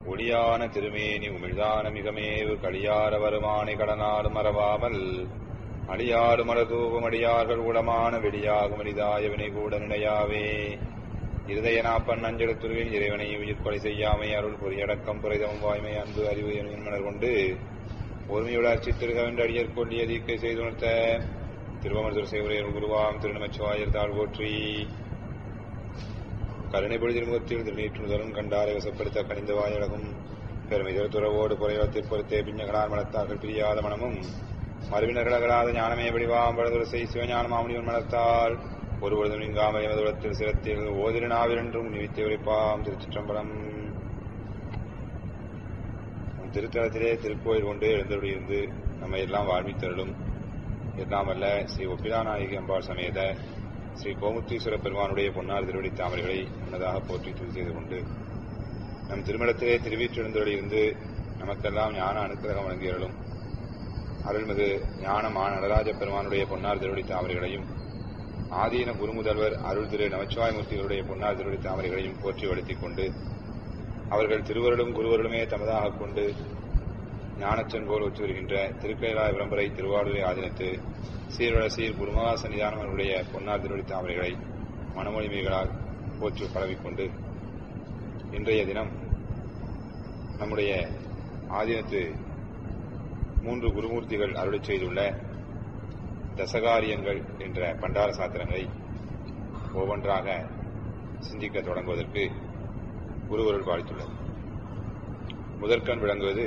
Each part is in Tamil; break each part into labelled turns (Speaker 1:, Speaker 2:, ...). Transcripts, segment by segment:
Speaker 1: ஒளியான திருமேனி உமிழ்தான மிகமேவு களியார வருமானை கடனாறு மறவாமல் அடியாறு மலதூவும் அடியார்கள் உளமான வெளியாகும் அரிதாய வினை கூட நினையாவே இருதய நாப்பன் அஞ்செழுத்துருவில் இறைவனை உயிர்கொலை செய்யாமை அருள் பொறியடக்கம் புரைதமும் வாய்மை அன்பு அறிவு எனும் மலர் கொண்டு ஒருமையுள்ள அச்சித்திருக வென்று அடியர் கொள்ளிய தீக்கை செய்துணர்த்த திருவமர் சேவரையர் குருவாம் திருநமச்சிவாயர் தாழ் போற்றி கருணை பொழுதில் முகத்தில் திருநீற்றுதலும் கண்டாரை வசப்படுத்த கணிந்த வாயழகும் பெருமை துறவோடு புறையோத்தில் பொறுத்தே பிஞ்சகளார் மனத்தார்கள் பிரியாத மனமும் மறுவினர்களாத ஞானமே வடிவாம் வலதுர செய் சிவஞான மாமுனிவன் மனத்தால் ஒருவரதும் நீங்காமல் எமதுலத்தில் சிரத்தில் ஓதிருநாவிலென்றும் நிவித்து உரைப்பாம் திருச்சிற்றம்பலம் திருத்தலத்திலே திருக்கோயில் கொண்டு எழுந்தருளியிருந்து நம்மை எல்லாம் வாழ்வித்தருளும் எல்லாம் அல்ல ஸ்ரீ ஒப்பிலாநாயகி அம்பாள் சமேத ஸ்ரீ கோமுத்தீஸ்வர பெருமானுடைய பொன்னார் திருவடி தாமரைகளை முன்னதாக போற்றி துதி செய்து கொண்டு நம் திருமணத்திலே திருவீற்றெழுந்தருளியிருந்து நமக்கெல்லாம் ஞான அனுக்கிரகம் வழங்கியருளும் அருள்மிகு ஞானமா நடராஜ பெருமானுடைய பொன்னார் திருவடி தாமரைகளையும் ஆதீன குருமுதல்வர் அருள் திரு நமச்சிவாயமூர்த்திகளுடைய பொன்னார் திருவடி தாமரைகளையும் போற்றி வளர்த்திக் கொண்டு அவர்கள் திருவருளும் குருவருளுமே தமதாக கொண்டு ஞானச்சன் போல் ஒத்து வருகின்ற திருக்கைலாய விளம்பரை திருவாரூரை ஆதீனத்து சீர்வள சீர் குருமகா சன்னிதானம் அவருடைய பொன்னார் திருவடி தாமரைகளை மனமொழிமைகளால் போற்றி பரவிக்கொண்டு இன்றைய தினம் நம்முடைய ஆதீனத்து மூன்று குருமூர்த்திகள் அருளி செய்துள்ள தசகாரியங்கள் என்ற பண்டார சாத்திரங்களை ஒவ்வொன்றாக சிந்திக்க தொடங்குவதற்கு குருவருள் வாழ்த்துள்ளது முதற்கண் விளங்குவது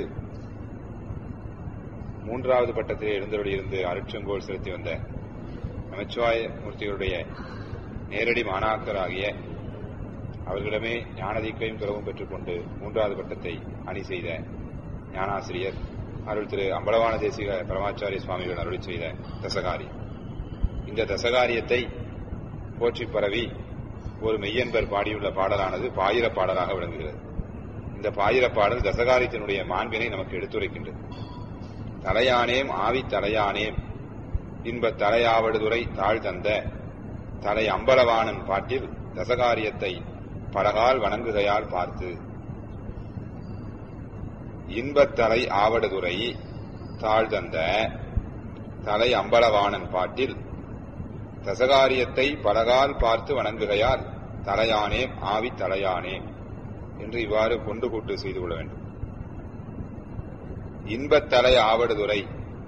Speaker 1: மூன்றாவது பட்டத்திலே எழுந்தருளியிருந்து அருட்சங்கோல் செலுத்தி வந்த நமச்சிவாய மூர்த்திகளுடைய நேரடி மாணாக்கராகிய அவர்களிடமே ஞானதீக்கையும் துறவும் பெற்றுக்கொண்டு மூன்றாவது பட்டத்தை அணி செய்த ஞானாசிரியர் அருள் திரு அம்பலவான தேசிக பரமாச்சாரிய சுவாமிகள் அருளி செய்த தசகாரி இந்த தசகாரியத்தை போற்றி பரவி ஒரு மெய்யன்பர் பாடியுள்ள பாடலானது பாயிர பாடலாக விளங்குகிறது இந்த பாயிர பாடல் தசகாரியத்தினுடைய மாண்பினை நமக்கு எடுத்துரைக்கின்றது தலையானேம் ஆவி தலையானேம் இன்ப தலையாவடுதுறை தாழ் தந்த தலை அம்பலவாணன் பாட்டில் தசகாரியத்தை பலகால் வணங்குகையால் பார்த்து இன்பத்தலை ஆவடுதுறை தாழ்தந்த தலை அம்பலவாணன் பாட்டில் தசகாரியத்தை பலகால் பார்த்து வணங்குகையால் தலையானே ஆவி தலையானே என்று இவ்வாறு கொண்டு கூட்டு செய்து கொள்ள வேண்டும் இன்பத்தலை ஆவடுதுறை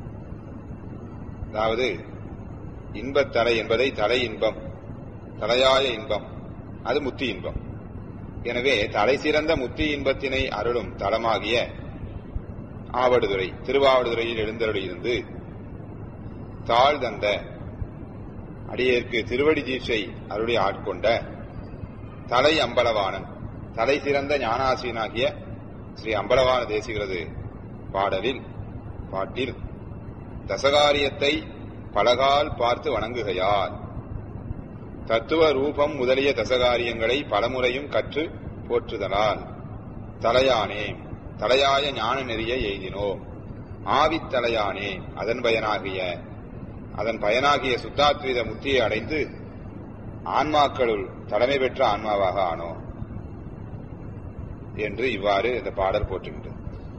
Speaker 1: அதாவது இன்பத்தலை என்பதை தலை இன்பம் தலையாய இன்பம் அது முத்தி இன்பம் எனவே தலை சிறந்த முத்தி இன்பத்தினை அருளும் தலமாகிய ஆவடுதுறை திருவாவடுதுறையில் எழுந்தருளியிருந்து தாழ் தந்த அடியேற்கு திருவடி தீட்சை அருளி ஆட்கொண்ட தலை அம்பலவாணன் தலை சிறந்த ஞானாசியனாகிய ஸ்ரீ அம்பலவான தேசிகிறது பாடலில் பாட்டில் தசகாரியத்தை பலகால் பார்த்து வணங்குகையால் தத்துவ ரூபம் முதலிய தசகாரியங்களை பலமுறையும் கற்று போற்றுதலால் தலையானே தலையாய ஞான நெறிய எய்தினோம் ஆவித்தலையானே அதன் பயனாகிய அதன் பயனாகிய சுத்தாத்வீத முத்தியை அடைந்து ஆன்மாக்களுள் தலைமை பெற்ற ஆன்மாவாக ஆனோம் என்று இவ்வாறு இந்த பாடல் போற்றுகின்றது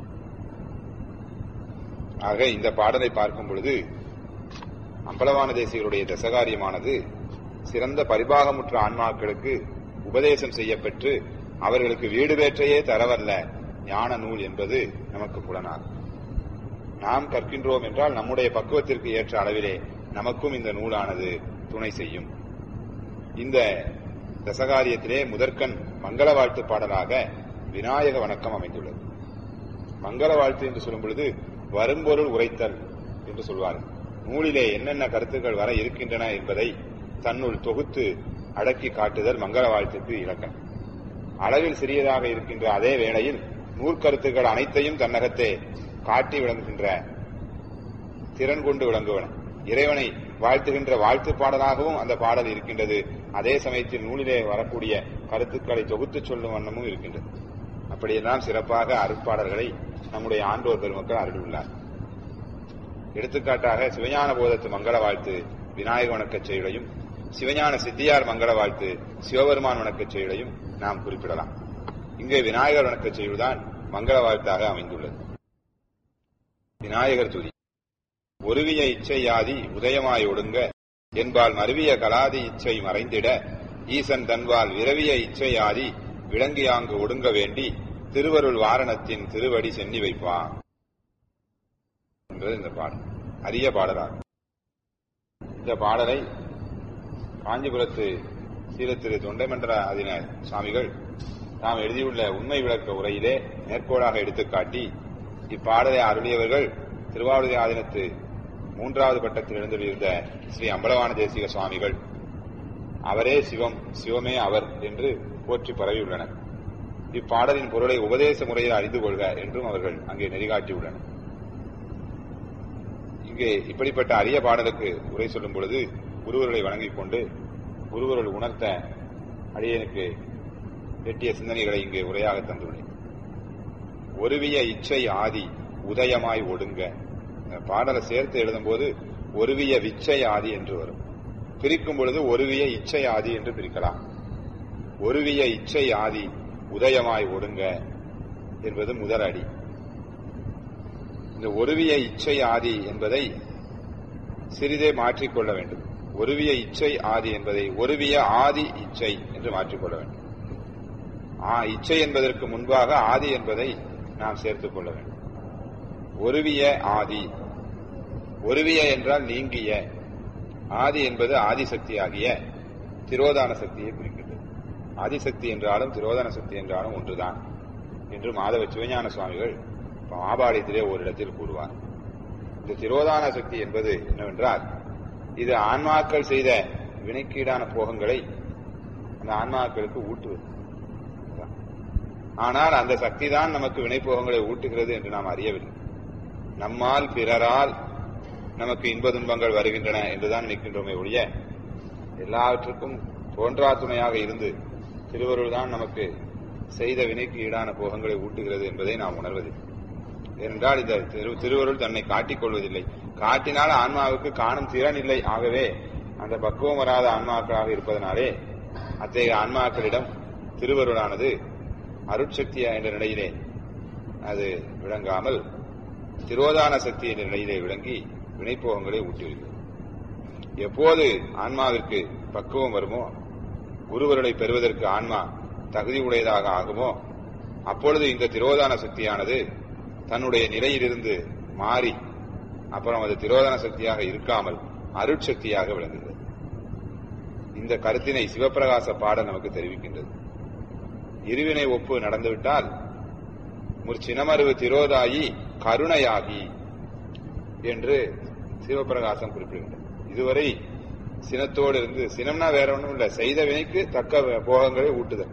Speaker 1: ஆக இந்த பாடலை பார்க்கும் பொழுது அம்பலவான தேசியருடைய தசகாரியமானது சிறந்த பரிபாகமுற்ற ஆன்மாக்களுக்கு உபதேசம் செய்யப்பெற்று அவர்களுக்கு வீடு வேற்றையே தரவல்ல ஞான நூல் என்பது நமக்கு புலனாகும் நாம் கற்கின்றோம் என்றால் நம்முடைய பக்குவத்திற்கு ஏற்ற அளவிலே நமக்கும் இந்த நூலானது துணை செய்யும் இந்த தசகாரியத்திலே முதற்கண் மங்கள வாழ்த்து பாடலாக விநாயக வணக்கம் அமைந்துள்ளது மங்கள வாழ்த்து என்று சொல்லும் பொழுது வரும்பொருள் உரைத்தல் என்று சொல்வார்கள் நூலிலே என்னென்ன கருத்துக்கள் வர இருக்கின்றன என்பதை தன்னுள் தொகுத்து அடக்கி காட்டுதல் மங்கள வாழ்த்துக்கு இலக்கணம் அளவில் சிறியதாக இருக்கின்ற அதே வேளையில் நூற்கருத்துக்கள் அனைத்தையும் தன்னகத்தே காட்டி விளங்குகின்ற திறன் கொண்டு விளங்குவன இறைவனை வாழ்த்துகின்ற வாழ்த்து பாடலாகவும் அந்த பாடல் இருக்கின்றது அதே சமயத்தில் நூலிலே வரக்கூடிய கருத்துக்களை தொகுத்து சொல்லும் வண்ணமும் இருக்கின்றது அப்படியெல்லாம் சிறப்பாக அருட்பாடல்களை நம்முடைய ஆண்டோர் பெருமக்கள் அருளியுள்ளார் எடுத்துக்காட்டாக சிவஞான போதத்து மங்கள வாழ்த்து விநாயக வணக்கச் செயலையும் சிவஞான சித்தியார் மங்கள வாழ்த்து சிவபெருமான் வணக்கச் செயலையும் நாம் குறிப்பிடலாம் இங்கே விநாயகர் வணக்கச் செய்வதுதான் மங்கள வாழ்த்தாக அமைந்துள்ளது விநாயகர் துதி ஒருவிய இச்சை யாதி உதயமாய் ஒடுங்க என்பால் மருவிய கலாதி இச்சை மறைந்திட ஈசன் தன்வால் விரவிய இச்சை ஆதி விளங்கியாங்கு ஒடுங்க வேண்டி திருவருள் வாரணத்தின் திருவடி சென்னி வைப்பான் என்பது இந்த பாடல் அரிய பாடலாகும் இந்த பாடலை காஞ்சிபுரத்து சீலத்திரு தொண்டைமன்ற ஆதின சுவாமிகள் தாம் எழுதியுள்ள உண்மை விளக்க உரையிலே மேற்கோளாக எடுத்துக்காட்டி இப்பாடலை அருளியவர்கள் திருவாவூர் ஆதீனத்து மூன்றாவது பட்டத்தில் எழுந்திருந்த ஸ்ரீ அம்பலவான தேசிக சுவாமிகள் அவரே சிவம் சிவமே அவர் என்று போற்றி பரவியுள்ளனர் இப்பாடலின் பொருளை உபதேச முறையில் அறிந்து கொள்க என்றும் அவர்கள் அங்கே நெறிகாட்டியுள்ளனர் இங்கே இப்படிப்பட்ட அரிய பாடலுக்கு உரை சொல்லும் பொழுது குருவர்களை வணங்கிக் கொண்டு குருவர்கள் உணர்த்த அடியனுக்கு எட்டிய சிந்தனைகளை இங்கே உரையாக தந்துள்ளேன் ஒருவிய இச்சை ஆதி உதயமாய் ஒடுங்க இந்த பாடலை சேர்த்து எழுதும்போது ஒருவிய விச்சை ஆதி என்று வரும் பிரிக்கும் பொழுது ஒருவிய இச்சை ஆதி என்று பிரிக்கலாம் ஒருவிய இச்சை ஆதி உதயமாய் ஒடுங்க என்பது முதல் அடி இந்த ஒருவிய இச்சை ஆதி என்பதை சிறிதே மாற்றிக்கொள்ள வேண்டும் ஒருவிய இச்சை ஆதி என்பதை ஒருவிய ஆதி இச்சை என்று மாற்றிக்கொள்ள வேண்டும் ஆ இச்சை என்பதற்கு முன்பாக ஆதி என்பதை நாம் சேர்த்துக் கொள்ள வேண்டும் ஒருவிய ஆதி ஒருவிய என்றால் நீங்கிய ஆதி என்பது ஆதிசக்தி ஆகிய திரோதான சக்தியை குறிக்கின்றது ஆதிசக்தி என்றாலும் திரோதான சக்தி என்றாலும் ஒன்றுதான் என்று மாதவ சிவஞான சுவாமிகள் மாபாடியத்திலே ஓரிடத்தில் கூறுவார் இந்த திரோதான சக்தி என்பது என்னவென்றால் இது ஆன்மாக்கள் செய்த வினைக்கீடான போகங்களை அந்த ஆன்மாக்களுக்கு ஊட்டுவது ஆனால் அந்த சக்தி தான் நமக்கு வினைப்போகங்களை ஊட்டுகிறது என்று நாம் அறியவில்லை நம்மால் பிறரால் நமக்கு இன்ப துன்பங்கள் வருகின்றன என்றுதான் நிற்கின்றோமே ஒழிய எல்லாவற்றுக்கும் தோன்றா துணையாக இருந்து திருவருள் தான் நமக்கு செய்த வினைக்கு ஈடான போகங்களை ஊட்டுகிறது என்பதை நாம் உணர்வதில்லை ஏனென்றால் இந்த திரு திருவருள் தன்னை காட்டிக் கொள்வதில்லை காட்டினால் ஆன்மாவுக்கு காணும் திறன் இல்லை ஆகவே அந்த பக்குவம் வராத ஆன்மாக்களாக இருப்பதனாலே அத்தகைய ஆன்மாக்களிடம் திருவருளானது அருட்சக்தி என்ற நிலையிலே அது விளங்காமல் திரோதான சக்தி என்ற நிலையிலே விளங்கி வினைப்போகங்களை ஊட்டிவிடுகிறது எப்போது ஆன்மாவிற்கு பக்குவம் வருமோ குருவருளை பெறுவதற்கு ஆன்மா தகுதி உடையதாக ஆகுமோ அப்பொழுது இந்த திரோதான சக்தியானது தன்னுடைய நிலையிலிருந்து மாறி அப்புறம் அது திரோதான சக்தியாக இருக்காமல் அருட்சக்தியாக விளங்குகிறது இந்த கருத்தினை சிவபிரகாச பாடல் நமக்கு தெரிவிக்கின்றது இருவினை ஒப்பு நடந்துவிட்டால் முற்சினமருவு திரோதாயி கருணையாகி என்று சிவபிரகாசம் குறிப்பிடுகின்றது இதுவரை சினத்தோடு இருந்து சினம்னா வேற ஒன்றும் இல்லை செய்த வினைக்கு தக்க போகங்களை ஊட்டுதல்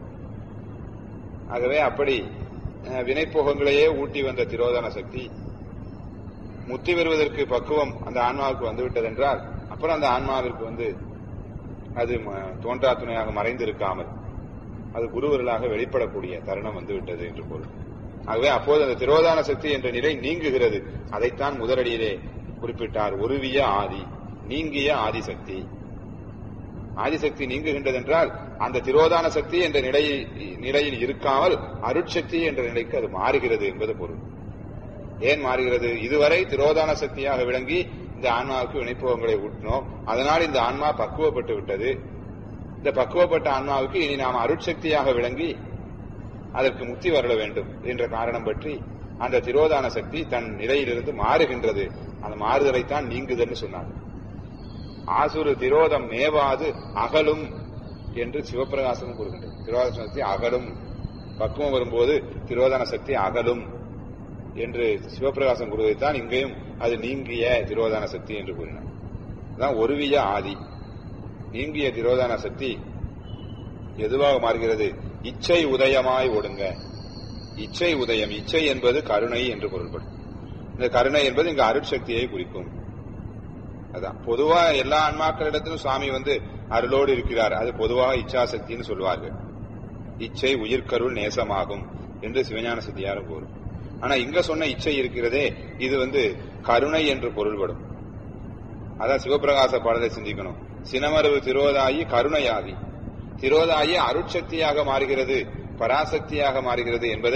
Speaker 1: ஆகவே அப்படி வினைப்போகங்களையே ஊட்டி வந்த திரோதான சக்தி முத்தி பெறுவதற்கு பக்குவம் அந்த ஆன்மாவுக்கு வந்துவிட்டதென்றால் அப்புறம் அந்த ஆன்மாவிற்கு வந்து அது தோன்றா துணையாக மறைந்திருக்காமல் அது குருவர்களாக வெளிப்படக்கூடிய தருணம் வந்துவிட்டது என்று பொருள் ஆகவே அப்போது அந்த திரோதான சக்தி என்ற நிலை நீங்குகிறது அதைத்தான் முதலடியிலே குறிப்பிட்டார் ஒருவிய ஆதி நீங்கிய ஆதிசக்தி ஆதிசக்தி நீங்குகின்றதென்றால் அந்த திரோதான சக்தி என்ற நிலையில் நிலையில் இருக்காமல் அருட்சக்தி என்ற நிலைக்கு அது மாறுகிறது என்பது பொருள் ஏன் மாறுகிறது இதுவரை திரோதான சக்தியாக விளங்கி இந்த ஆன்மாவுக்கு வினைப்போகங்களை ஊட்டினோம் அதனால் இந்த ஆன்மா பக்குவப்பட்டு விட்டது இந்த பக்குவப்பட்ட ஆன்மாவுக்கு இனி நாம் அருட்சக்தியாக விளங்கி அதற்கு முக்தி வரல வேண்டும் என்ற காரணம் பற்றி அந்த திரோதான சக்தி தன் நிலையிலிருந்து மாறுகின்றது அந்த மாறுதலைத்தான் நீங்குதல்னு சொன்னார் ஆசுரு திரோதம் மேவாது அகலும் என்று சிவபிரகாசம் கூறுகின்றது திரோதான சக்தி அகலும் பக்குவம் வரும்போது திரோதான சக்தி அகலும் என்று சிவபிரகாசம் கூறுவதைத்தான் இங்கேயும் அது நீங்கிய திரோதான சக்தி என்று கூறினார் அதான் ஒருவிய ஆதி நீங்கிய திரோதான சக்தி எதுவாக மாறுகிறது இச்சை உதயமாய் ஒடுங்க இச்சை உதயம் இச்சை என்பது கருணை என்று பொருள்படும் இந்த கருணை என்பது இங்கு அருட்சக்தியை குறிக்கும் அதான் பொதுவா எல்லா ஆன்மாக்களிடத்திலும் சுவாமி வந்து அருளோடு இருக்கிறார் அது பொதுவாக இச்சாசக்தின்னு சொல்வார்கள் இச்சை உயிர்கருள் நேசமாகும் என்று சிவஞான சித்தியாரும் கூறும் ஆனா இங்க சொன்ன இச்சை இருக்கிறதே இது வந்து கருணை என்று பொருள்படும் அதான் சிவபிரகாச பாடலை சிந்திக்கணும் சினமரவு திரோதாயி கருணையாகி திரோதாயி அருட்சக்தியாக மாறுகிறது பராசக்தியாக மாறுகிறது என்பதை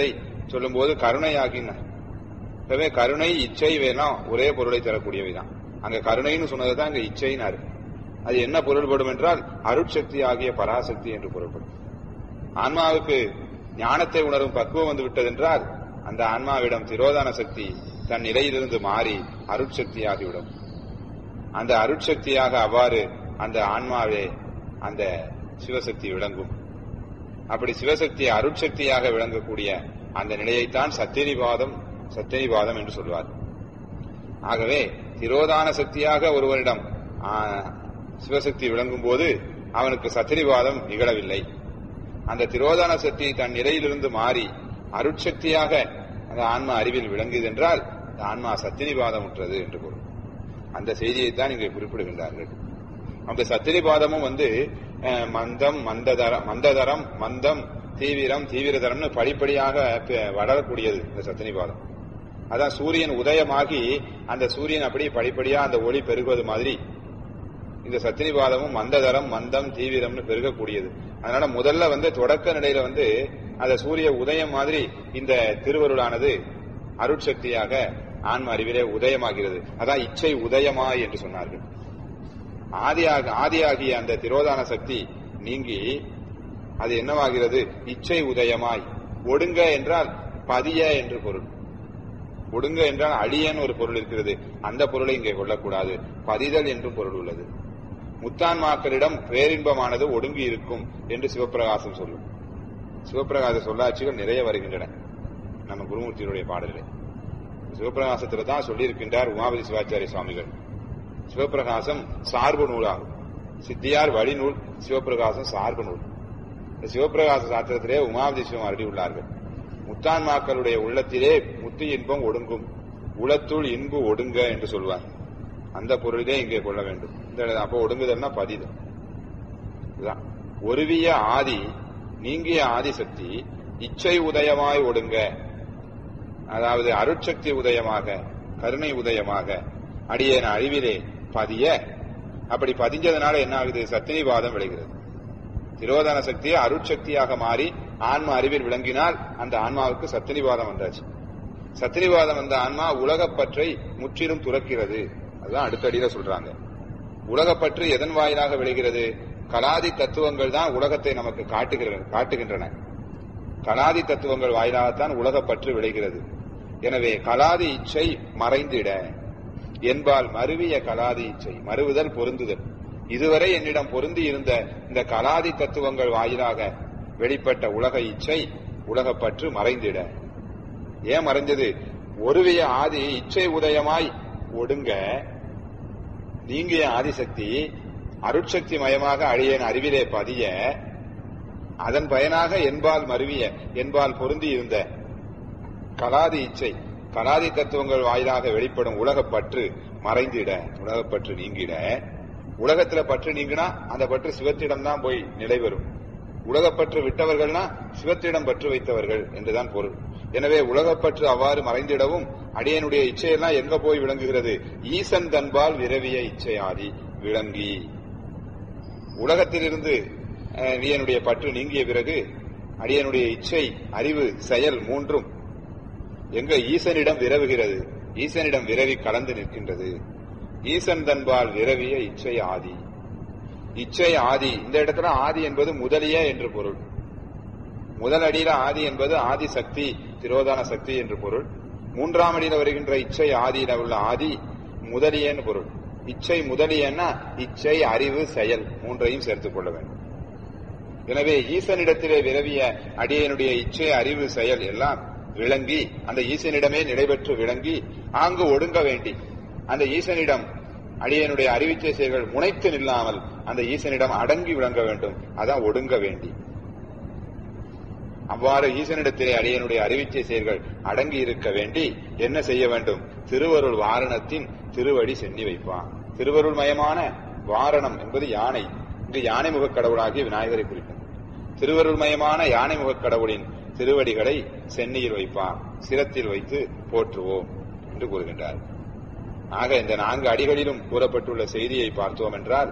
Speaker 1: சொல்லும்போது கருணை ஆகினார் எனவே கருணை இச்சை வேணாம் ஒரே பொருளை தரக்கூடியவைதான் அங்க கருணைன்னு சொன்னதுதான் அங்க இச்சைனாரு அது என்ன பொருள்படும் என்றால் அருட்சக்தி ஆகிய பராசக்தி என்று பொருள்படும் ஆன்மாவுக்கு ஞானத்தை உணரும் பக்குவம் வந்து விட்டதென்றால் அந்த ஆன்மாவிடம் திரோதான சக்தி தன் நிலையிலிருந்து மாறி அருட்சக்தியாகிவிடும் அந்த அருட்சக்தியாக அவ்வாறு அந்த ஆன்மாவே அந்த சிவசக்தி விளங்கும் அப்படி சிவசக்தி அருட்சக்தியாக விளங்கக்கூடிய அந்த நிலையைத்தான் சத்தியனிவாதம் சத்தியனிவாதம் என்று சொல்வார் ஆகவே திரோதான சக்தியாக ஒருவரிடம் ஆ, சிவசக்தி விளங்கும் போது அவனுக்கு சத்திரிவாதம் நிகழவில்லை அந்த திரோதான சக்தி தன் நிலையிலிருந்து மாறி அருட்சக்தியாக அந்த ஆன்மா அறிவில் விளங்குது என்றால் அந்த ஆன்மா சத்தினிவாதம் உற்றது என்று பொருள் அந்த செய்தியைத்தான் இங்கே குறிப்பிடுகின்றார்கள் அந்த சத்திரிபாதமும் வந்து அஹ், மந்தம் மந்ததரம் மந்ததரம் மந்தம் தீவிரம் தீவிரதரம்னு படிப்படியாக ப- வளரக்கூடியது இந்த சத்தினிபாதம் அதான் சூரியன் உதயமாகி அந்த சூரியன் அப்படியே படிப்படியா அந்த ஒளி பெருகுவது மாதிரி இந்த சத்தினிபாதமும் மந்ததரம் மந்தம் தீவிரம்னு பெருகக்கூடியது அதனால முதல்ல வந்து தொடக்க நிலையில வந்து அந்த சூரிய உதயம் மாதிரி இந்த திருவருளானது அருட்சக்தியாக ஆன்ம அறிவிலே உதயமாகிறது அதான் இச்சை உதயமாய் என்று சொன்னார்கள் ஆதியாக ஆதியாகிய அந்த திரோதான சக்தி நீங்கி அது என்னவாகிறது இச்சை உதயமாய் ஒடுங்க என்றால் பதிய என்று பொருள் ஒடுங்க என்றால் அழியன் ஒரு பொருள் இருக்கிறது அந்த பொருளை இங்கே கொள்ளக்கூடாது பதிதல் என்றும் பொருள் உள்ளது முத்தான்மாக்களிடம் பேரின்பமானது ஒடுங்கி இருக்கும் என்று சிவப்பிரகாசம் சொல்லும் சிவப்பிரகாச சொல்லாட்சிகள் நிறைய வருகின்றன நம்ம குருமூர்த்தியினுடைய பாடலில் சிவப்பிரகாசத்துல தான் சொல்லியிருக்கின்றார் உமாபதி சிவாச்சாரிய சுவாமிகள் சிவப்பிரகாசம் சார்பு நூலாகும் சித்தியார் வழிநூல் சிவப்பிரகாசம் சார்பு நூல் இந்த சிவப்பிரகாச சாத்திரத்திலே உமாபதி சிவம் அருளியுள்ளார்கள் முத்தான்மாக்களுடைய உள்ளத்திலே முத்து இன்பம் ஒடுங்கும் உளத்துள் இன்பு ஒடுங்க என்று சொல்வார் அந்த பொருளிலே இங்கே கொள்ள வேண்டும் இந்த இடத்துல அப்போ ஒடுங்குதல்னா பதிதல் இதுதான் ஒருவிய ஆதி நீங்கிய ஆதிசக்தி இச்சை உதயமாய் ஒடுங்க அதாவது அருட்சக்தி உதயமாக கருணை உதயமாக அடியேன் அழிவிலே பதிய அப்படி பதிஞ்சதுனால என்ன ஆகுது சத்தினிவாதம் விளைகிறது திரோதான சக்தியை அருட்சக்தியாக மாறி ஆன்மா அறிவில் விளங்கினால் அந்த ஆன்மாவுக்கு சத்தினிவாதம் வந்தாச்சு சத்தினிவாதம் வந்த ஆன்மா உலகப்பற்றை முற்றிலும் துறக்கிறது அதுதான் அடுத்தடியில சொல்றாங்க உலகப்பற்று எதன் வாயிலாக விளைகிறது கலாதி தத்துவங்கள் தான் உலகத்தை நமக்கு காட்டுகிற காட்டுகின்றன கலாதி தத்துவங்கள் வாயிலாகத்தான் உலகப்பற்று விளைகிறது எனவே கலாதி இச்சை மறைந்திட என்பால் மருவிய கலாதி இச்சை மறுவுதல் பொருந்துதல் இதுவரை என்னிடம் பொருந்தி இருந்த இந்த கலாதி தத்துவங்கள் வாயிலாக வெளிப்பட்ட உலக இச்சை உலகப்பற்று மறைந்திட ஏன் மறைஞ்சது ஒருவிய ஆதி இச்சை உதயமாய் ஒடுங்க நீங்கிய ஆதிசக்தி அருட்சக்தி மயமாக அழியன் அறிவிலே பதிய அதன் பயனாக என்பால் மருவிய என்பால் பொருந்தி இருந்த கலாதி இச்சை கலாதி தத்துவங்கள் வாயிலாக வெளிப்படும் உலகப்பற்று மறைந்திட உலகப்பற்று நீங்கிட உலகத்துல பற்று நீங்கினா அந்த பற்று சிவத்திடம் தான் போய் நிலை பெறும் உலகப்பற்று விட்டவர்கள்னா சிவத்திடம் பற்று வைத்தவர்கள் என்றுதான் பொருள் எனவே உலகப்பற்று அவ்வாறு மறைந்திடவும் அடியனுடைய இச்சையெல்லாம் எங்க போய் விளங்குகிறது ஈசன் தன்பால் விரவிய இச்சை ஆதி விளங்கி உலகத்திலிருந்து அஹ், அடியனுடைய பற்று நீங்கிய பிறகு அடியனுடைய இச்சை அறிவு செயல் மூன்றும் எங்க ஈசனிடம் விரவுகிறது ஈசனிடம் விரவி கலந்து நிற்கின்றது ஈசன் தன்பால் விரவிய இச்சை ஆதி இச்சை ஆதி இந்த இடத்துல ஆதி என்பது முதலிய என்று பொருள் முதல் அடியில ஆதி என்பது ஆதி சக்தி திரோதான சக்தி என்று பொருள் மூன்றாம் அடியில வருகின்ற இச்சை ஆதியில உள்ள ஆதி முதலியன்னு பொருள் இச்சை முதலியன்னா இச்சை அறிவு செயல் மூன்றையும் சேர்த்துக் கொள்ள வேண்டும் எனவே ஈசனிடத்திலே விரவிய அடியனுடைய இச்சை அறிவு செயல் எல்லாம் விளங்கி அந்த ஈசனிடமே நிலைபெற்று விளங்கி ஆங்கு ஒடுங்க வேண்டி அந்த ஈசனிடம் அடியனுடைய அறிவிச்சை செயல்கள் முனைத்து நில்லாமல் அந்த ஈசனிடம் அடங்கி விளங்க வேண்டும் அதான் ஒடுங்க வேண்டி அவ்வாறு ஈசனிடத்திலே அடியனுடைய அறிவிச்சை செயல்கள் அடங்கி இருக்க வேண்டி என்ன செய்ய வேண்டும் திருவருள் வாரணத்தின் திருவடி சென்னி வைப்பான் திருவருள் மயமான வாரணம் என்பது யானை இங்கு யானை முகக் கடவுளாகிய விநாயகரை குறிக்கும் திருவருள் மயமான யானை முகக் கடவுளின் திருவடிகளை சென்னியில் வைப்பான் சிரத்தில் வைத்து போற்றுவோம் என்று கூறுகின்றார் ஆக இந்த நான்கு அடிகளிலும் கூறப்பட்டுள்ள செய்தியை பார்த்தோம் என்றால்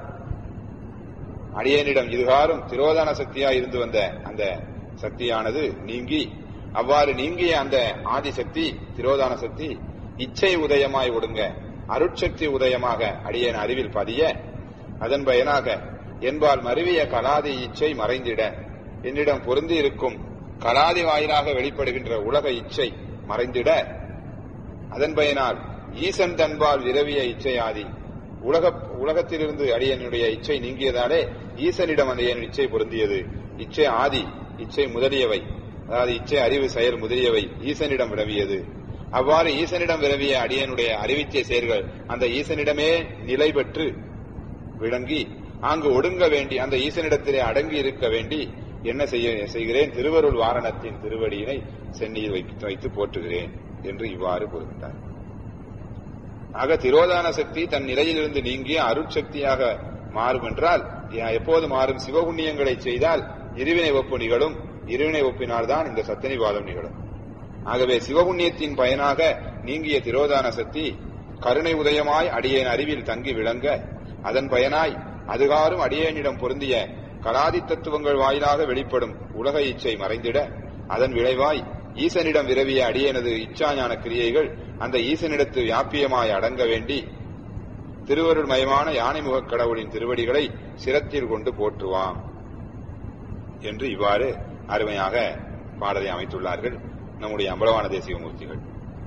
Speaker 1: அடியனிடம் இதுகாரும் திரோதான சக்தியாய் இருந்து வந்த அந்த சக்தியானது நீங்கி அவ்வாறு நீங்கிய அந்த ஆதிசக்தி திரோதான சக்தி இச்சை உதயமாய் ஒடுங்க அருட்சக்தி உதயமாக அடியேன் அறிவில் பதிய அதன் பயனாக என்பால் மருவிய கலாதி இச்சை மறைந்திட என்னிடம் பொருந்தி இருக்கும் கலாதி வாயிலாக வெளிப்படுகின்ற உலக இச்சை மறைந்திட அதன் பயனால் ஈசன் தன்பால் விரவிய இச்சையாதி உலக உலகத்திலிருந்து அடியனுடைய இச்சை நீங்கியதாலே ஈசனிடம் அந்த என் இச்சை பொருந்தியது இச்சை ஆதி இச்சை முதலியவை அதாவது இச்சை அறிவு செயல் முதலியவை ஈசனிடம் விரவியது அவ்வாறு ஈசனிடம் விரவிய அடியனுடைய அறிவிச்சை செயல்கள் அந்த ஈசனிடமே நிலை பெற்று விளங்கி அங்கு ஒடுங்க வேண்டி அந்த ஈசனிடத்திலே அடங்கி இருக்க வேண்டி என்ன செய்ய செய்கிறேன் திருவருள் வாரணத்தின் திருவடியினை சென்னியில் வைத்து வைத்து போற்றுகிறேன் என்று இவ்வாறு கூறுகின்றார் ஆக திரோதான சக்தி தன் நிலையிலிருந்து நீங்கிய அருட்சக்தியாக மாறும் என்றால் எப்போது மாறும் சிவகுண்ணியங்களை செய்தால் இருவினை ஒப்பு நிகழும் இருவினை ஒப்பினால்தான் இந்த சத்தனிவாதம் நிகழும் ஆகவே சிவகுண்ணியத்தின் பயனாக நீங்கிய திரோதான சக்தி கருணை உதயமாய் அடியேன் அறிவில் தங்கி விளங்க அதன் பயனாய் அதுகாரும் அடியேனிடம் பொருந்திய கலாதி தத்துவங்கள் வாயிலாக வெளிப்படும் உலக இச்சை மறைந்திட அதன் விளைவாய் ஈசனிடம் விரவிய அடியேனது இச்சாஞான கிரியைகள் அந்த ஈசனிடத்து வியாபியமாய் அடங்க வேண்டி திருவருள் மயமான யானைமுகக் கடவுளின் திருவடிகளை சிரத்தில் கொண்டு போற்றுவாம் என்று இவ்வாறு அருமையாக பாடலை அமைத்துள்ளார்கள் நம்முடைய அம்பலவான தேசிகமூர்த்திகள்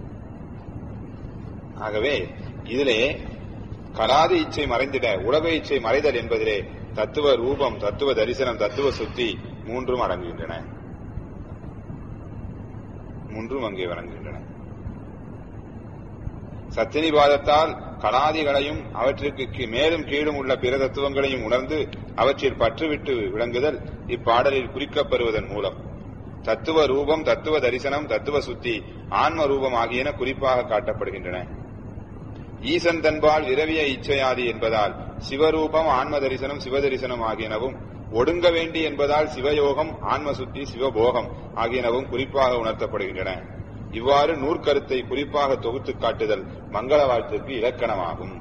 Speaker 1: ஆகவே இதிலே கலாதி இச்சை மறைந்திட உலக இச்சை மறைதல் என்பதிலே தத்துவ ரூபம் தத்துவ தரிசனம் தத்துவ சுத்தி மூன்றும் அடங்குகின்றன மூன்றும் அங்கே வழங்குகின்றன சத்தினிவாதத்தால் கலாதிகளையும் அவற்றிற்கு மேலும் கீழும் உள்ள பிற தத்துவங்களையும் உணர்ந்து அவற்றில் பற்றுவிட்டு விளங்குதல் இப்பாடலில் குறிக்கப்படுவதன் மூலம் தத்துவ ரூபம் தத்துவ தரிசனம் தத்துவ சுத்தி ஆன்ம ரூபம் ஆகியன குறிப்பாக காட்டப்படுகின்றன ஈசன் தன்பால் விரவிய இச்சையாதி என்பதால் சிவரூபம் ஆன்ம தரிசனம் சிவதரிசனம் ஆகியனவும் ஒடுங்க வேண்டி என்பதால் சிவயோகம் ஆன்ம சுத்தி சிவபோகம் ஆகியனவும் குறிப்பாக உணர்த்தப்படுகின்றன இவ்வாறு நூற்கருத்தை குறிப்பாக தொகுத்து காட்டுதல் மங்கள வாழ்த்துக்கு இலக்கணமாகும்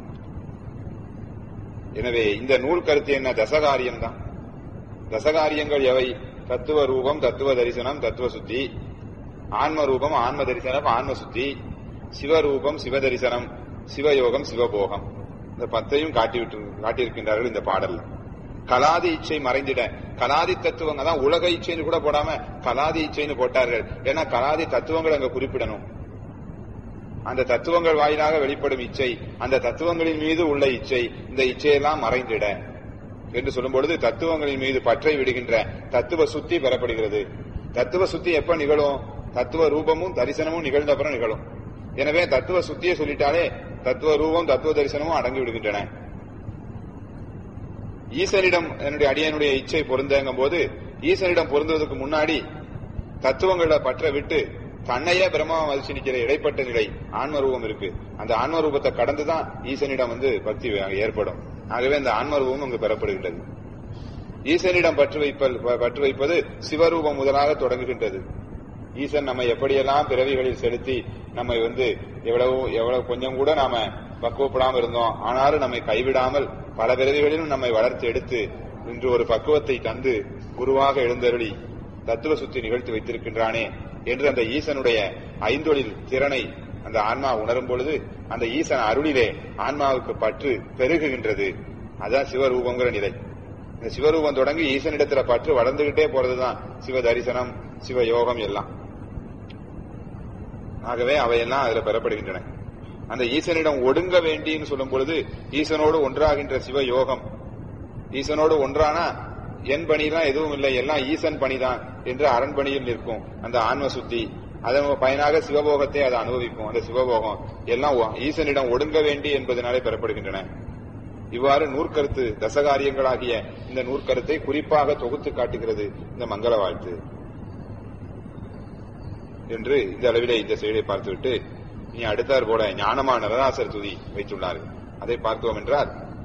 Speaker 1: எனவே இந்த நூல் கருத்து என்ன தசகாரியம்தான் தசகாரியங்கள் எவை தத்துவ ரூபம் தத்துவ தரிசனம் தத்துவ சுத்தி ஆன்ம ரூபம் ஆன்ம தரிசனம் ஆன்ம சுத்தி சிவரூபம் சிவதரிசனம் சிவயோகம் சிவபோகம் இந்த பத்தையும் காட்டிவிட்டு காட்டியிருக்கின்றார்கள் இந்த பாடல்ல கலாதி இச்சை மறைந்திட கலாதி தத்துவங்க தான் உலக இச்சைன்னு கூட போடாம கலாதி இச்சைன்னு போட்டார்கள் ஏன்னா கலாதி தத்துவங்கள் அங்க குறிப்பிடணும் அந்த தத்துவங்கள் வாயிலாக வெளிப்படும் இச்சை அந்த தத்துவங்களின் மீது உள்ள இச்சை இந்த இச்சையெல்லாம் மறைந்திட என்று சொல்லும் பொழுது தத்துவங்களின் மீது பற்றை விடுகின்ற தத்துவ சுத்தி பெறப்படுகிறது தத்துவ சுத்தி எப்ப நிகழும் தத்துவ ரூபமும் தரிசனமும் நிகழ்ந்த அப்புறம் நிகழும் எனவே தத்துவ சுத்தியை சொல்லிட்டாலே தத்துவ ரூபம் தத்துவ தரிசனமும் அடங்கி விடுகின்றன ஈசனிடம் என்னுடைய அடியனுடைய இச்சை பொருந்தங்கும் போது ஈசனிடம் பொருந்துவதற்கு முன்னாடி தத்துவங்களை பற்ற விட்டு தன்னையே பிரம்மாவை மதிச்சு நிக்கிற இடைப்பட்ட நிலை ஆன்மரூபம் இருக்கு அந்த ஆன்மரூபத்தை கடந்துதான் ஈசனிடம் வந்து பக்தி ஏற்படும் ஆகவே அந்த ஆன்மரூபம் அங்கு பெறப்படுகின்றது ஈசனிடம் பற்று வைப்பல் பற்று வைப்பது சிவரூபம் முதலாக தொடங்குகின்றது ஈசன் நம்மை எப்படியெல்லாம் பிறவிகளில் செலுத்தி நம்மை வந்து எவ்வளவு எவ்வளவு கொஞ்சம் கூட நாம பக்குவப்படாமல் இருந்தோம் ஆனாலும் நம்மை கைவிடாமல் பல பிறவிகளிலும் நம்மை வளர்த்து எடுத்து இன்று ஒரு பக்குவத்தை தந்து குருவாக எழுந்தருளி தத்துவ சுத்தி நிகழ்த்தி வைத்திருக்கின்றானே என்று அந்த ஈசனுடைய ஐந்தொழில் திறனை அந்த ஆன்மா உணரும் பொழுது அந்த ஈசன் அருளிலே ஆன்மாவுக்கு பற்று பெருகுகின்றது அதான் சிவரூபங்கிற நிலை இந்த சிவரூபம் தொடங்கி ஈசனிடத்துல பற்று வளர்ந்துகிட்டே போறதுதான் சிவ தரிசனம் சிவ யோகம் எல்லாம் ஆகவே அவையெல்லாம் அதுல பெறப்படுகின்றன அந்த ஈசனிடம் ஒடுங்க வேண்டின்னு சொல்லும் பொழுது ஈசனோடு ஒன்றாகின்ற சிவ யோகம் ஈசனோடு ஒன்றானா என் பணிதான் எதுவும் இல்லை எல்லாம் ஈசன் பணிதான் என்று அரண்பணியில் நிற்கும் அந்த ஆன்ம சுத்தி அதன் பயனாக சிவபோகத்தை அதை அனுபவிக்கும் அந்த சிவபோகம் எல்லாம் ஈசனிடம் ஒடுங்க வேண்டி என்பதனாலே பெறப்படுகின்றன இவ்வாறு நூற்கருத்து தசகாரியங்களாகிய இந்த நூற்கருத்தை குறிப்பாக தொகுத்து காட்டுகிறது இந்த மங்கள வாழ்த்து என்று இந்த அளவிலே இந்த செயலை பார்த்துவிட்டு நீ அடுத்தார் போல ஞானமா நரதாசர் துதி வைத்துள்ளார்கள் அதை பார்த்தோம் என்றால்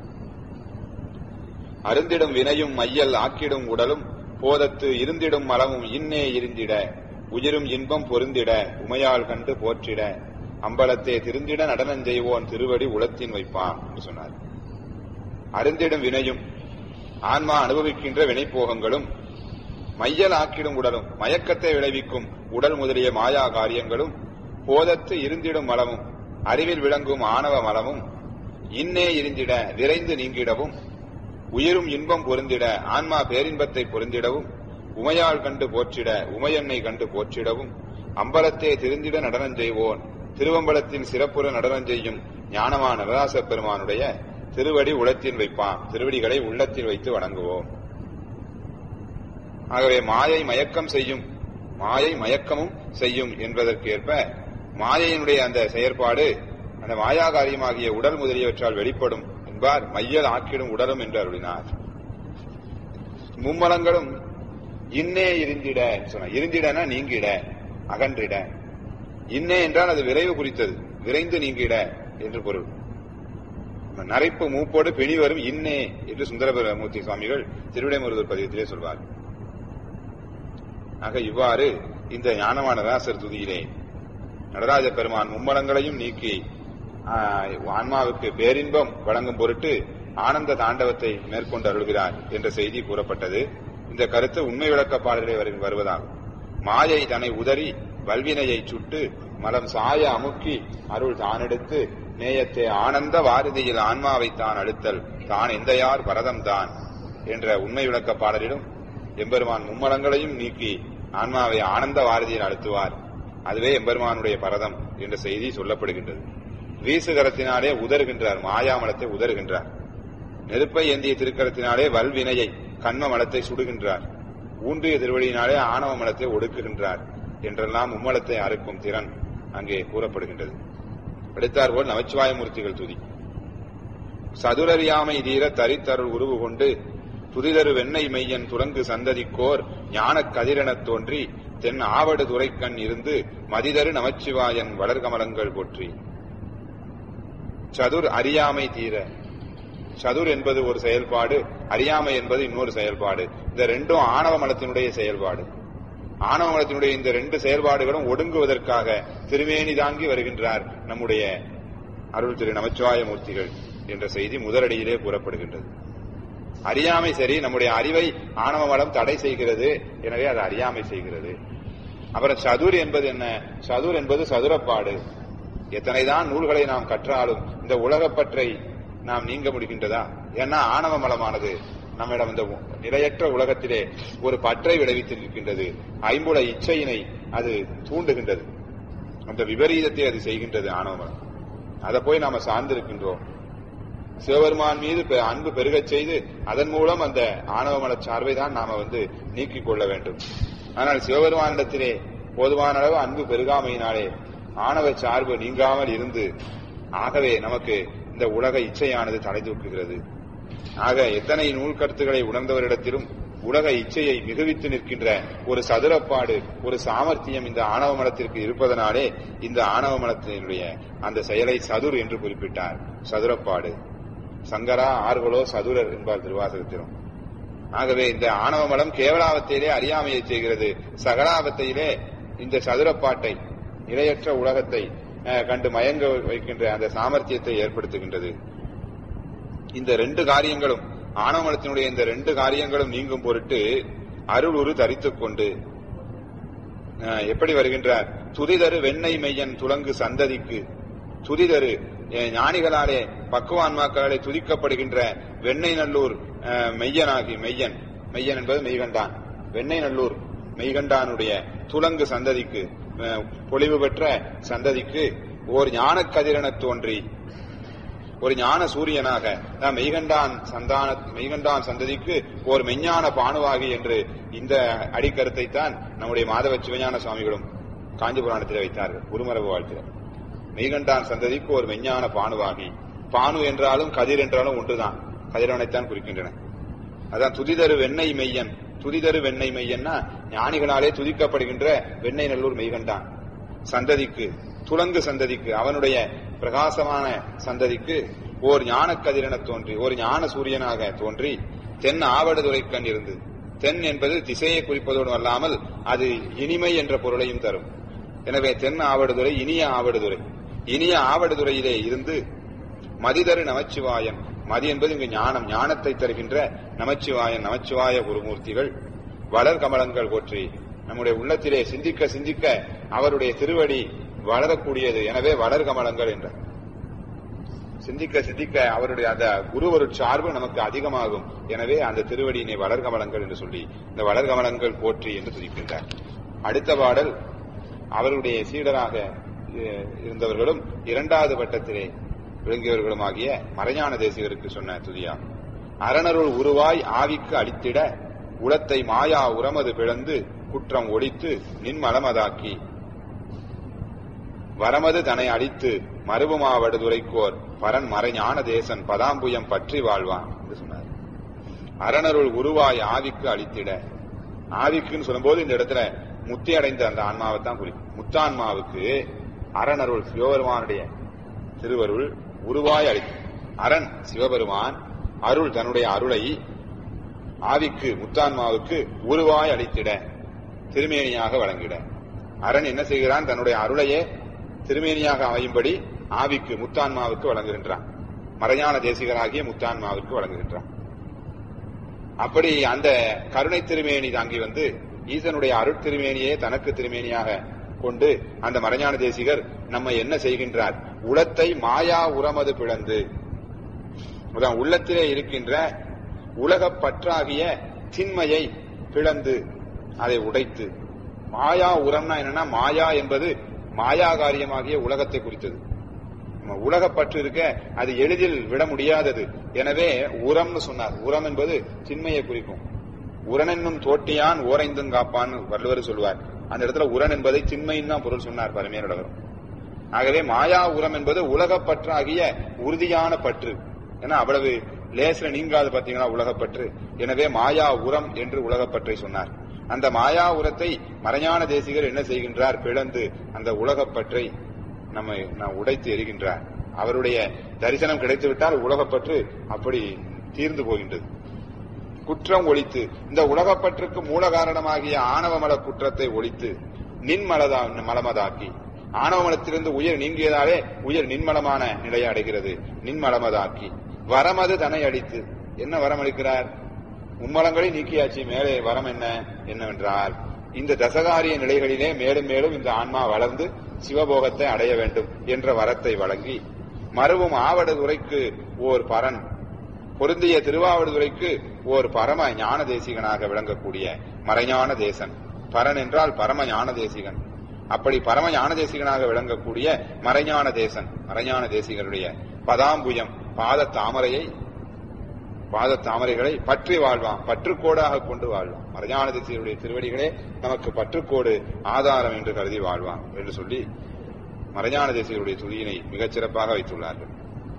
Speaker 1: அருந்திடும் வினையும் மையல் ஆக்கிடும் உடலும் போதத்து இருந்திடும் மலமும் இன்னே இருந்திட உயிரும் இன்பம் பொருந்திட உமையால் கண்டு போற்றிட அம்பலத்தே திருந்திட நடனம் செய்வோன் திருவடி உளத்தின் வைப்பான் என்று சொன்னார் அருந்திடும் வினையும் ஆன்மா அனுபவிக்கின்ற வினைப்போகங்களும் மையல் ஆக்கிடும் உடலும் மயக்கத்தை விளைவிக்கும் உடல் முதலிய மாயா காரியங்களும் போதத்து இருந்திடும் மலமும் அறிவில் விளங்கும் ஆணவ மலமும் இன்னே இருந்திட விரைந்து நீங்கிடவும் உயிரும் இன்பம் பொருந்திட ஆன்மா பேரின்பத்தை பொருந்திடவும் உமையாள் கண்டு போற்றிட உமையன்னை கண்டு போற்றிடவும் அம்பலத்தே திருந்திட நடனம் செய்வோன் திருவம்பலத்தில் சிறப்புற நடனம் செய்யும் ஞானமா நடராச பெருமானுடைய திருவடி உளத்தில் வைப்பான் திருவடிகளை உள்ளத்தில் வைத்து வணங்குவோம் ஆகவே மாயை மயக்கம் செய்யும் மாயை மயக்கமும் செய்யும் என்பதற்கு ஏற்ப மாயையினுடைய அந்த செயற்பாடு அந்த மாயாகாரியமாகிய உடல் முதலியவற்றால் வெளிப்படும் என்பார் மையல் ஆக்கிடும் உடலும் என்று அருளினார் மும்மலங்களும் இன்னே இருந்திட சொன்ன இருந்திடனா நீங்கிட அகன்றிட இன்னே என்றால் அது விரைவு குறித்தது விரைந்து நீங்கிட என்று பொருள் நரைப்பு மூப்போடு பிணி வரும் இன்னே என்று சுந்தரபுரமூர்த்தி சுவாமிகள் திருவிடைமுருதல் பதிவத்திலே சொல்வார் ஆக இவ்வாறு இந்த ஞானமான ராசர் துதியிலே நடராஜ பெருமான் மும்மலங்களையும் நீக்கி ஆன்மாவுக்கு பேரின்பம் வழங்கும் பொருட்டு ஆனந்த தாண்டவத்தை மேற்கொண்டு அருள்கிறார் என்ற செய்தி கூறப்பட்டது இந்த கருத்து உண்மை விளக்க பாடல்களை வருவதாகும் மாயை தன்னை உதறி வல்வினையை சுட்டு மலம் சாய அமுக்கி அருள் தானெடுத்து நேயத்தை ஆனந்த வாரதியில் ஆன்மாவை தான் அழுத்தல் தான் எந்தையார் பரதம் தான் என்ற உண்மை விளக்க பாடலிலும் எம்பெருமான் மும்மலங்களையும் நீக்கி ஆன்மாவை ஆனந்த வாரதியில் அழுத்துவார் அதுவே எம்பெருமானுடைய பரதம் என்ற செய்தி சொல்லப்படுகின்றது வீசுகரத்தினாலே உதறுகின்றார் மாயாமலத்தை உதறுகின்றார் நெருப்பை ஏந்திய திருக்கரத்தினாலே வல்வினையை கண்ம மலத்தை சுடுகின்றார் ஊன்றிய திருவடியினாலே ஆணவ மலத்தை ஒடுக்குகின்றார் என்றெல்லாம் மும்மலத்தை அறுக்கும் திறன் அங்கே கூறப்படுகின்றது அடுத்தார் போல் நமச்சிவாயமூர்த்திகள் துதி சதுரறியாமை தீர தரித்தருள் உருவு கொண்டு துதிதரு வெண்ணெய் மெய்யன் துறங்கு சந்ததிக்கோர் ஞானக் கதிரெனத் தோன்றி தென் ஆவடு துரைக்கண் இருந்து மதிதரு நமச்சிவாயன் வளர்கமலங்கள் போற்றி சதுர் அறியாமை தீர சதுர் என்பது ஒரு செயல்பாடு அறியாமை என்பது இன்னொரு செயல்பாடு இந்த ரெண்டும் ஆணவ மலத்தினுடைய செயல்பாடு ஆணவ மலத்தினுடைய இந்த ரெண்டு செயல்பாடுகளும் ஒடுங்குவதற்காக திருமேனி தாங்கி வருகின்றார் நம்முடைய அருள் திரு நமச்சிவாய மூர்த்திகள் என்ற செய்தி முதலடியிலே கூறப்படுகின்றது அறியாமை சரி நம்முடைய அறிவை ஆணவ மலம் தடை செய்கிறது எனவே அது அறியாமை செய்கிறது அப்புறம் சதுர் என்பது என்ன சதுர் என்பது சதுரப்பாடு எத்தனைதான் நூல்களை நாம் கற்றாலும் இந்த உலகப்பற்றை நாம் நீங்க முடிகின்றதா ஏன்னா ஆணவ மலமானது நம்மிடம் இந்த நிலையற்ற உலகத்திலே ஒரு பற்றை விளைவித்து நிற்கின்றது ஐம்புல இச்சையினை அது தூண்டுகின்றது அந்த விபரீதத்தை அது செய்கின்றது ஆணவ மலம் அதை போய் நாம சார்ந்திருக்கின்றோம் சிவபெருமான் மீது அன்பு பெருகச் செய்து அதன் மூலம் அந்த ஆணவ மல சார்பை தான் நாம வந்து நீக்கிக் கொள்ள வேண்டும் ஆனால் சிவபெருமானிடத்திலே போதுமான அளவு அன்பு பெருகாமையினாலே ஆணவ சார்பு நீங்காமல் இருந்து ஆகவே நமக்கு இந்த உலக இச்சையானது தலை தூக்குகிறது ஆக எத்தனை நூல் கருத்துக்களை உணர்ந்தவரிடத்திலும் உலக இச்சையை மிகுவித்து நிற்கின்ற ஒரு சதுரப்பாடு ஒரு சாமர்த்தியம் இந்த ஆணவ மலத்திற்கு இருப்பதனாலே இந்த ஆணவ மலத்தினுடைய அந்த செயலை சதுர் என்று குறிப்பிட்டார் சதுரப்பாடு சங்கரா ஆர்களோ சதுரர் என்பார் திருவாசகத்திலும் ஆகவே இந்த ஆணவ மலம் கேவலாவத்தையிலே அறியாமையை செய்கிறது சகலாவத்தையிலே இந்த சதுரப்பாட்டை நிலையற்ற உலகத்தை கண்டு மயங்க வைக்கின்ற அந்த சாமர்த்தியத்தை ஏற்படுத்துகின்றது இந்த ரெண்டு காரியங்களும் ஆணவமலத்தினுடைய இந்த ரெண்டு காரியங்களும் நீங்கும் பொருட்டு அருள் உரு தரித்துக் கொண்டு எப்படி வருகின்றார் துதிதரு வெண்ணெய் மெய்யன் துலங்கு சந்ததிக்கு துதிதரு ஞானிகளாலே பக்குவான்மாக்களாலே துதிக்கப்படுகின்ற வெண்ணெய் நல்லூர் மெய்யனாகி மெய்யன் மெய்யன் என்பது மெய்கண்டான் வெண்ணெய் நல்லூர் மெய்கண்டானுடைய துலங்கு சந்ததிக்கு பொலிவு பெற்ற சந்ததிக்கு ஓர் ஞான கதிரென தோன்றி ஒரு ஞான சூரியனாக மெய்கண்டான் சந்தான மெய்கண்டான் சந்ததிக்கு ஒரு மெஞ்ஞான பானுவாகி என்று இந்த அடிக்கருத்தை தான் நம்முடைய மாதவ சிவஞான சுவாமிகளும் காஞ்சி புராணத்தில் வைத்தார்கள் குருமரபு வாழ்த்தில் மெய்கண்டான் சந்ததிக்கு ஒரு மெஞ்ஞான பானுவாகி பானு என்றாலும் கதிர் என்றாலும் ஒன்றுதான் கதிரவனைத்தான் குறிக்கின்றன அதான் துதிதரு வெண்ணெய் மெய்யன் துதிதரு வெண்ணெய் மெய்யன்னா ஞானிகளாலே துதிக்கப்படுகின்ற வெண்ணெய் நல்லூர் மெய்கண்டான் சந்ததிக்கு துலங்கு சந்ததிக்கு அவனுடைய பிரகாசமான சந்ததிக்கு ஓர் ஞான கதிரென தோன்றி ஒரு ஞான சூரியனாக தோன்றி தென் ஆவடுதுறை கண் இருந்து தென் என்பது திசையை குறிப்பதோடு அல்லாமல் அது இனிமை என்ற பொருளையும் தரும் எனவே தென் ஆவடுதுறை இனிய ஆவடுதுறை இனிய ஆவடுதுறையிலே இருந்து மதிதரு நமச்சிவாயன் மதி என்பது இங்கு ஞானம் ஞானத்தை தருகின்ற நமச்சிவாயன் நமச்சிவாய குருமூர்த்திகள் வளர் கமலங்கள் போற்றி நம்முடைய உள்ளத்திலே சிந்திக்க சிந்திக்க அவருடைய திருவடி வளரக்கூடியது எனவே வளர் கமலங்கள் என்றார் சிந்திக்க சிந்திக்க அவருடைய அந்த குருவரு சார்பு நமக்கு அதிகமாகும் எனவே அந்த திருவடியினை வளர்கமலங்கள் என்று சொல்லி இந்த வளர்கமலங்கள் போற்றி என்று துதிக்கின்றார் அடுத்த பாடல் அவருடைய சீடராக அஹ், இருந்தவர்களும் இரண்டாவது வட்டத்திலே விளங்கியவர்களுமாகிய மறைஞான தேசிகருக்கு சொன்ன துதியா அரணருள் உருவாய் ஆவிக்கு அளித்திட உளத்தை மாயா உரமது பிளந்து குற்றம் ஒழித்து நின்மலமதாக்கி வரமது தன்னை அழித்து மறுபுமாவடுதுரைக்கோர் பரன் மறைஞான தேசன் பதாம்புயம் பற்றி வாழ்வான் என்று சொன்னார் அரணருள் உருவாய் ஆவிக்கு அழித்திட ஆவிக்குன்னு சொல்லும்போது இந்த இடத்துல முத்தி அடைந்த அந்த ஆன்மாவை தான் குறிக்கும் முத்தான்மாவுக்கு அரணருள் சிவபெருமானுடைய திருவருள் உருவாய் அழி அரண் சிவபெருமான் அருள் தன்னுடைய அருளை ஆவிக்கு முத்தான்மாவுக்கு உருவாய் அளித்திட திருமேனியாக வழங்கிட அரண் என்ன செய்கிறான் தன்னுடைய அருளையே திருமேனியாக அமையும்படி ஆவிக்கு முத்தான்மாவுக்கு வழங்குகின்றான் மறைஞான தேசிகராகிய முத்தான்மாவுக்கு வழங்குகின்றான் அப்படி அந்த கருணை திருமேனி தாங்கி வந்து ஈசனுடைய அருட் திருமேனியே தனக்கு திருமேனியாக கொண்டு அந்த மறைஞான தேசிகர் நம்ம என்ன செய்கின்றார் உளத்தை மாயா உரமது பிளந்து அதான் உள்ளத்திலே இருக்கின்ற உலகப் பற்றாகிய திண்மையை பிளந்து அதை உடைத்து மாயா உரம்னா என்னன்னா மாயா என்பது மாயா காரியமாகிய உலகத்தை குறித்தது நம்ம உலகப்பற்று இருக்க அது எளிதில் விட முடியாதது எனவே உரம்னு சொன்னார் உரம் என்பது சின்மையை குறிக்கும் உரன் என்னும் தோட்டியான் ஓரைந்தும் காப்பான்னு வள்ளுவர் சொல்வார் அந்த இடத்துல உரன் என்பதை சின்மைன்னு தான் பொருள் சொன்னார் பரமேருடவர் ஆகவே மாயா உரம் என்பது உலகப்பற்றாகிய உறுதியான பற்று ஏன்னா அவ்வளவு லேசில நீங்காது பாத்தீங்கன்னா உலகப்பற்று எனவே மாயா உரம் என்று உலகப்பற்றை சொன்னார் அந்த மாயா உரத்தை மறைஞான தேசிகர் என்ன செய்கின்றார் பிளந்து அந்த உலகப்பற்றை நம்மை நாம் உடைத்து எரிகின்றார் அவருடைய தரிசனம் கிடைத்துவிட்டால் உலகப்பற்று அப்படி தீர்ந்து போகின்றது குற்றம் ஒழித்து இந்த உலகப்பற்றுக்கு மூல காரணமாகிய ஆணவமல குற்றத்தை ஒழித்து நின்மலதா மலமதாக்கி ஆணவமலத்திலிருந்து உயிர் நீங்கியதாலே உயிர் நின்மலமான நிலையை அடைகிறது நின்மலமதாக்கி வரமது தன்னை அடித்து என்ன வரம் அளிக்கிறார் மும்மலங்களை நீக்கியாச்சு மேலே வரம் என்ன என்னவென்றால் இந்த தசகாரிய நிலைகளிலே மேலும் மேலும் இந்த ஆன்மா வளர்ந்து சிவபோகத்தை அடைய வேண்டும் என்ற வரத்தை வழங்கி மறுவும் ஆவடுதுறைக்கு ஓர் பரன் பொருந்திய திருவாவடுதுறைக்கு ஓர் பரம ஞான தேசிகனாக விளங்கக்கூடிய மறைஞான தேசன் பரன் என்றால் பரம ஞான தேசிகன் அப்படி பரம ஞான தேசிகனாக விளங்கக்கூடிய மறைஞான தேசன் மறைஞான தேசிகனுடைய பதாம்புயம் பாத தாமரையை பாத தாமரைகளை பற்றி வாழ்வான் பற்றுக்கோடாக கொண்டு வாழ்வான் மறைஞான தேசிகருடைய திருவடிகளே நமக்கு பற்றுக்கோடு ஆதாரம் என்று கருதி வாழ்வான் என்று சொல்லி மறைஞான தேசிகருடைய துதியினை மிகச் சிறப்பாக வைத்துள்ளார்கள்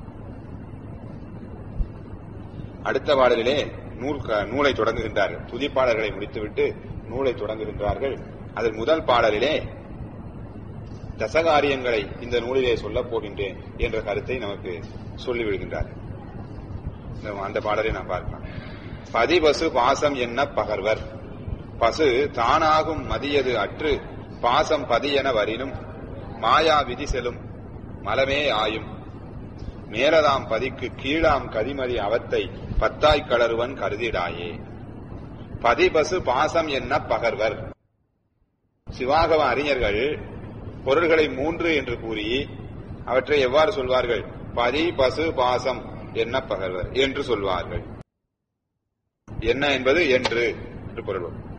Speaker 1: அடுத்த பாடலிலே நூல் நூலை தொடங்குகின்றார்கள் துதிப்பாடல்களை முடித்துவிட்டு நூலை தொடங்குகின்றார்கள் அதில் முதல் பாடலிலே தசகாரியங்களை இந்த நூலிலே சொல்லப் போகின்றேன் என்ற கருத்தை நமக்கு சொல்லிவிடுகின்றார் அந்த பாடலை நாம் பார்க்கலாம் பதிபசு பாசம் என்ன பகர்வர் பசு தானாகும் மதியது அற்று பாசம் பதியென வரினும் மாயா விதி செலும் மலமே ஆயும் மேலதாம் பதிக்கு கீழாம் கதிமதி அவத்தை பத்தாய் கலருவன் கருதிடாயே பதிபசு பாசம் என்ன பகர்வர் சிவாகவ அறிஞர்கள் பொருள்களை மூன்று என்று கூறி அவற்றை எவ்வாறு சொல்வார்கள் பதி பசு பாசம் என்ன பகர்வர் என்று சொல்வார்கள் என்ன என்பது என்று என்று பொருள்